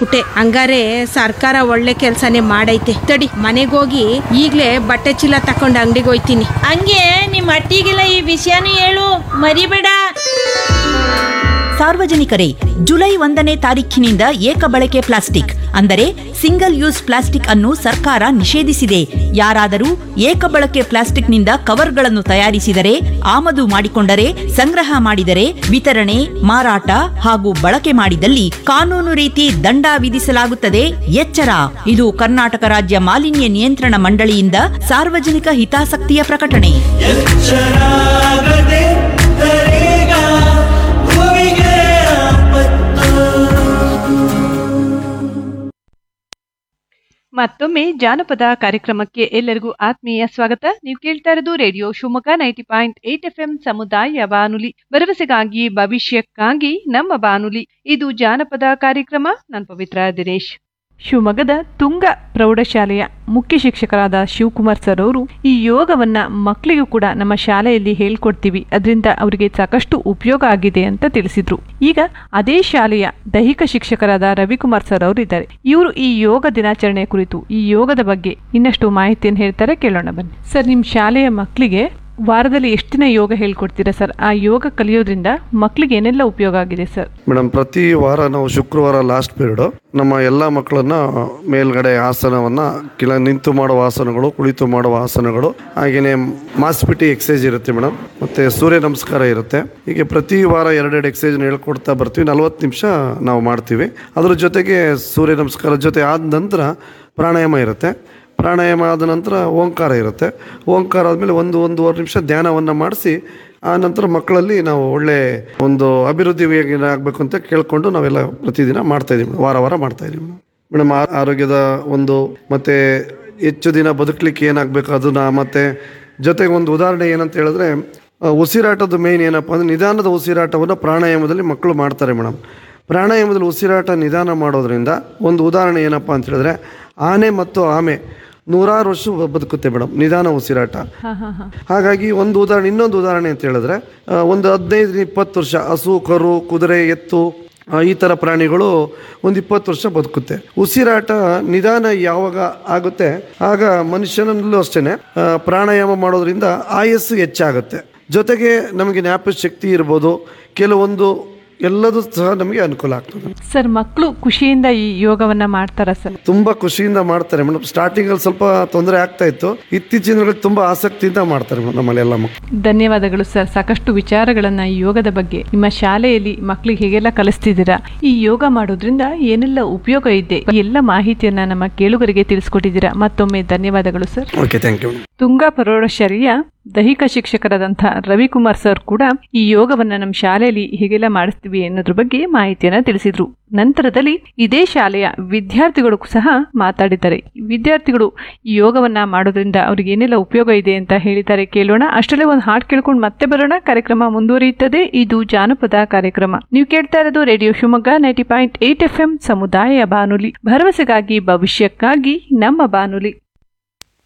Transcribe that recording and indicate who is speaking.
Speaker 1: ಹಾಕ್ಬಿಟ್ಟೆ ಹಂಗಾರೆ ಸರ್ಕಾರ ಒಳ್ಳೆ ಕೆಲ್ಸನೇ ಮಾಡೈತೆ ತಡಿ ಮನೆಗೋಗಿ ಈಗ್ಲೇ ಬಟ್ಟೆ ಚೀಲ ತಕೊಂಡು ಅಂಗಡಿಗೆ ಹೋಯ್ತೀನಿ
Speaker 2: ಹಂಗೆ ನಿಮ್ಮ ಅಟ್ಟಿಗೆಲ್ಲ ಈ ವಿಷಯನೂ ಹೇಳು ಮರಿಬೇಡ
Speaker 3: ಸಾರ್ವಜನಿಕರೇ ಜುಲೈ ಒಂದನೇ ತಾರೀಖಿನಿಂದ ಏಕ ಬಳಕೆ ಪ್ಲಾಸ್ಟಿಕ್ ಅಂದರೆ ಸಿಂಗಲ್ ಯೂಸ್ ಪ್ಲಾಸ್ಟಿಕ್ ಅನ್ನು ಸರ್ಕಾರ ನಿಷೇಧಿಸಿದೆ ಯಾರಾದರೂ ಏಕ ಬಳಕೆ ಪ್ಲಾಸ್ಟಿಕ್ನಿಂದ ಕವರ್ಗಳನ್ನು ತಯಾರಿಸಿದರೆ ಆಮದು ಮಾಡಿಕೊಂಡರೆ ಸಂಗ್ರಹ ಮಾಡಿದರೆ ವಿತರಣೆ ಮಾರಾಟ ಹಾಗೂ ಬಳಕೆ ಮಾಡಿದಲ್ಲಿ ಕಾನೂನು ರೀತಿ ದಂಡ ವಿಧಿಸಲಾಗುತ್ತದೆ ಎಚ್ಚರ ಇದು ಕರ್ನಾಟಕ ರಾಜ್ಯ ಮಾಲಿನ್ಯ ನಿಯಂತ್ರಣ ಮಂಡಳಿಯಿಂದ ಸಾರ್ವಜನಿಕ ಹಿತಾಸಕ್ತಿಯ ಪ್ರಕಟಣೆ
Speaker 4: ಎಚ್ಚರಾಗದೆ ತರೇಗ ಭೂಮಿಗೆ ಆಪತ್ತು
Speaker 5: ಮತ್ತೊಮ್ಮೆ ಜಾನಪದ ಕಾರ್ಯಕ್ರಮಕ್ಕೆ ಎಲ್ಲರಿಗೂ ಆತ್ಮೀಯ ಸ್ವಾಗತ ನೀವು ಕೇಳ್ತಾ ಇರೋದು radio Shivamogga ninety point eight F M ಸಮುದಾಯ ಬಾನುಲಿ ಭರವಸೆಗಾಗಿ ಭವಿಷ್ಯಕ್ಕಾಗಿ ನಮ್ಮ ಬಾನುಲಿ ಇದು ಜಾನಪದ ಕಾರ್ಯಕ್ರಮ ನಾನು ಪವಿತ್ರ ದಿನೇಶ್ ಶಿವಮೊಗ್ಗದ ತುಂಗ ಪ್ರೌಢಶಾಲೆಯ ಮುಖ್ಯ ಶಿಕ್ಷಕರಾದ ಶಿವಕುಮಾರ್ ಸರ್ ಅವರು ಈ ಯೋಗವನ್ನ ಮಕ್ಕಳಿಗೂ ಕೂಡ ನಮ್ಮ ಶಾಲೆಯಲ್ಲಿ ಹೇಳ್ಕೊಡ್ತೀವಿ ಅದರಿಂದ ಅವರಿಗೆ ಸಾಕಷ್ಟು ಉಪಯೋಗ ಆಗಿದೆ ಅಂತ ತಿಳಿಸಿದ್ರು ಈಗ ಅದೇ ಶಾಲೆಯ ದೈಹಿಕ ಶಿಕ್ಷಕರಾದ ರವಿಕುಮಾರ್ ಸರ್ ಅವರು ಇದ್ದಾರೆ ಇವರು ಈ ಯೋಗ ದಿನಾಚರಣೆ ಕುರಿತು ಈ ಯೋಗದ ಬಗ್ಗೆ ಇನ್ನಷ್ಟು ಮಾಹಿತಿಯನ್ನು ಹೇಳ್ತಾರೆ ಕೇಳೋಣ ಬನ್ನಿ ಸರ್ ನಿಮ್ಮ ಶಾಲೆಯ ಮಕ್ಕಳಿಗೆ ವಾರದಲ್ಲಿ ಎಷ್ಟು ದಿನ ಯೋಗ ಹೇಳ್ಕೊಡ್ತೀರಾ ಸರ್ ಆ ಯೋಗ ಕಲಿಯೋದ್ರಿಂದ ಮಕ್ಕಳಿಗೆ ಏನೆಲ್ಲ ಉಪಯೋಗ ಆಗಿದೆ ಸರ್
Speaker 6: ಮೇಡಮ್ ಪ್ರತಿ ವಾರ ನಾವು ಶುಕ್ರವಾರ ಲಾಸ್ಟ್ ಪೀರಿಯಡ್ ನಮ್ಮ ಎಲ್ಲ ಮಕ್ಕಳನ್ನ ಮೇಲ್ಗಡೆ ಆಸನವನ್ನ ಕೆಳ ನಿಂತು ಮಾಡುವ ಆಸನಗಳು ಕುಳಿತು ಮಾಡುವ ಆಸನಗಳು ಹಾಗೆಯೇ ಮಾಸ್ಪಿಟಿ ಎಕ್ಸಸೈಸ್ ಇರುತ್ತೆ ಮೇಡಮ್ ಮತ್ತೆ ಸೂರ್ಯ ನಮಸ್ಕಾರ ಇರುತ್ತೆ ಹೀಗೆ ಪ್ರತಿ ವಾರ ಎರಡೆರಡು ಎಕ್ಸಸೈಸ್ ಹೇಳ್ಕೊಡ್ತಾ ಬರ್ತೀವಿ ನಲ್ವತ್ತು ನಿಮಿಷ ನಾವು ಮಾಡ್ತೀವಿ ಅದ್ರ ಜೊತೆಗೆ ಸೂರ್ಯ ನಮಸ್ಕಾರ ಜೊತೆ ಆದ ನಂತರ ಪ್ರಾಣಾಯಾಮ ಇರುತ್ತೆ ಪ್ರಾಣಾಯಾಮ ಆದ ನಂತರ ಓಂಕಾರ ಇರುತ್ತೆ ಓಂಕಾರ ಆದಮೇಲೆ ಒಂದು ಒಂದೂವರೆ ನಿಮಿಷ ಧ್ಯಾನವನ್ನು ಮಾಡಿಸಿ ಆ ನಂತರ ಮಕ್ಕಳಲ್ಲಿ ನಾವು ಒಳ್ಳೆ ಒಂದು ಅಭಿವೃದ್ಧಿ ಆಗಬೇಕು ಅಂತ ಕೇಳ್ಕೊಂಡು ನಾವೆಲ್ಲ ಪ್ರತಿದಿನ ಮಾಡ್ತಾ ಇದೀವಿ ವಾರ ವಾರ ಮಾಡ್ತಾ ಇದೀವಿ ಮೇಡಮ್ ಆ- ಆರೋಗ್ಯದ ಒಂದು ಮತ್ತೆ ಹೆಚ್ಚು ದಿನ ಬದುಕಲಿಕ್ಕೆ ಏನಾಗಬೇಕು ಅದನ್ನ ಮತ್ತೆ ಜೊತೆಗೆ ಒಂದು ಉದಾಹರಣೆ ಏನಂತ ಹೇಳಿದ್ರೆ ಆ, ಉಸಿರಾಟದ ಮೇನ್ ಏನಪ್ಪ ಅಂದರೆ ನಿಧಾನದ ಉಸಿರಾಟವನ್ನು ಪ್ರಾಣಾಯಾಮದಲ್ಲಿ ಮಕ್ಕಳು ಮಾಡ್ತಾರೆ ಮೇಡಮ್ ಪ್ರಾಣಾಯಾಮದಲ್ಲಿ ಉಸಿರಾಟ ನಿಧಾನ ಮಾಡೋದ್ರಿಂದ ಒಂದು ಉದಾಹರಣೆ ಏನಪ್ಪ ಅಂತ ಹೇಳಿದ್ರೆ ಆನೆ ಮತ್ತು ಆಮೆ ನೂರಾರು ವರ್ಷ ಬ- ಬದುಕುತ್ತೆ ಮೇಡಮ್ ನಿಧಾನ ಉಸಿರಾಟ ಹಾಗಾಗಿ ಒಂದು ಉದಾಹರಣೆ ಇನ್ನೊಂದು ಉದಾಹರಣೆ ಅಂತ ಹೇಳಿದ್ರೆ ಆ, ಒಂದು ಹದಿನೈದು ಇಪ್ಪತ್ತು ವರ್ಷ ಹಸು ಕರು ಕುದುರೆ ಎತ್ತು ಆ, ಈ ಥರ ಪ್ರಾಣಿಗಳು ಒಂದು ಇಪ್ಪತ್ತು ವರ್ಷ ಬದುಕುತ್ತೆ ಉಸಿರಾಟ ನಿಧಾನ ಯಾವಾಗ ಆಗುತ್ತೆ ಆಗ ಮನುಷ್ಯನಲ್ಲೂ ಅಷ್ಟೇ ಪ್ರಾಣಾಯಾಮ ಮಾಡೋದ್ರಿಂದ ಆಯಸ್ಸು ಹೆಚ್ಚಾಗುತ್ತೆ ಜೊತೆಗೆ ನಮಗೆ ಜ್ಞಾಪಕ ಶಕ್ತಿ ಇರ್ಬೋದು ಕೆಲವೊಂದು ಎಲ್ಲದೂ ಸಹ ನಮಗೆ ಅನುಕೂಲ ಆಗ್ತದೆ
Speaker 5: ಸರ್ ಮಕ್ಕಳು ಖುಷಿಯಿಂದ ಈ ಯೋಗವನ್ನ ಮಾಡ್ತಾರ ಸರ್
Speaker 6: ತುಂಬಾ ಖುಷಿಯಿಂದ ಮಾಡ್ತಾರೆ ಮೇಡಮ್ ಸ್ಟಾರ್ಟಿಂಗ್ ಅಲ್ಲಿ ಸ್ವಲ್ಪ ತೊಂದರೆ ಆಗ್ತಾ ಇತ್ತು ಇತ್ತೀಚಿನ ದಿನಗಳಲ್ಲಿ ತುಂಬಾ ಆಸಕ್ತಿಯಿಂದ ಮಾಡ್ತಾರೆ ಮೇಡಮ್ ನಮ್ಮಲ್ಲಿ ಎಲ್ಲ ಮಕ್ಕಳು
Speaker 5: ಧನ್ಯವಾದಗಳು ಸರ್ ಸಾಕಷ್ಟು ವಿಚಾರಗಳನ್ನ ಈ ಯೋಗದ ಬಗ್ಗೆ ನಿಮ್ಮ ಶಾಲೆಯಲ್ಲಿ ಮಕ್ಕಳಿಗೆ ಹೇಗೆಲ್ಲ ಕಲಿಸ್ತಿದ್ದೀರಾ ಈ ಯೋಗ ಮಾಡೋದ್ರಿಂದ ಏನೆಲ್ಲ ಉಪಯೋಗ ಇದೆ ಈ ಎಲ್ಲ ಮಾಹಿತಿಯನ್ನ ನಮ್ಮ ಕೇಳುಗರಿಗೆ ತಿಳಿಸ್ಕೊಟ್ಟಿದ್ದೀರಾ ಮತ್ತೊಮ್ಮೆ ಧನ್ಯವಾದಗಳು sir
Speaker 6: okay thank you
Speaker 5: Tunga ಪ್ರೌಢಶಾಲೆಯ ದೈಹಿಕ ಶಿಕ್ಷಕರಾದಂಥ ರವಿಕುಮಾರ್ ಸರ್ ಕೂಡ ಈ ಯೋಗವನ್ನ ನಮ್ಮ ಶಾಲೆಯಲ್ಲಿ ಹೇಗೆಲ್ಲ ಮಾಡಿಸ್ತೀವಿ ಅನ್ನೋದ್ರ ಬಗ್ಗೆ ಮಾಹಿತಿಯನ್ನ ತಿಳಿಸಿದ್ರು ನಂತರದಲ್ಲಿ ಇದೇ ಶಾಲೆಯ ವಿದ್ಯಾರ್ಥಿಗಳು ಸಹ ಮಾತಾಡಿದ್ದಾರೆ ವಿದ್ಯಾರ್ಥಿಗಳು ಈ ಯೋಗವನ್ನ ಮಾಡೋದ್ರಿಂದ ಅವ್ರಿಗೆ ಏನೆಲ್ಲ ಉಪಯೋಗ ಇದೆ ಅಂತ ಹೇಳಿದ್ದಾರೆ ಕೇಳೋಣ ಅಷ್ಟರಲ್ಲೇ ಒಂದು ಹಾಡು ಕೇಳ್ಕೊಂಡು ಮತ್ತೆ ಬರೋಣ ಕಾರ್ಯಕ್ರಮ ಮುಂದುವರಿಯುತ್ತದೆ ಇದು ಜಾನಪದ ಕಾರ್ಯಕ್ರಮ ನೀವು ಕೇಳ್ತಾ ಇರೋದು radio Shivamogga ninety point eight F M ಸಮುದಾಯ ಬಾನುಲಿ ಭರವಸೆಗಾಗಿ ಭವಿಷ್ಯಕ್ಕಾಗಿ ನಮ್ಮ ಬಾನುಲಿ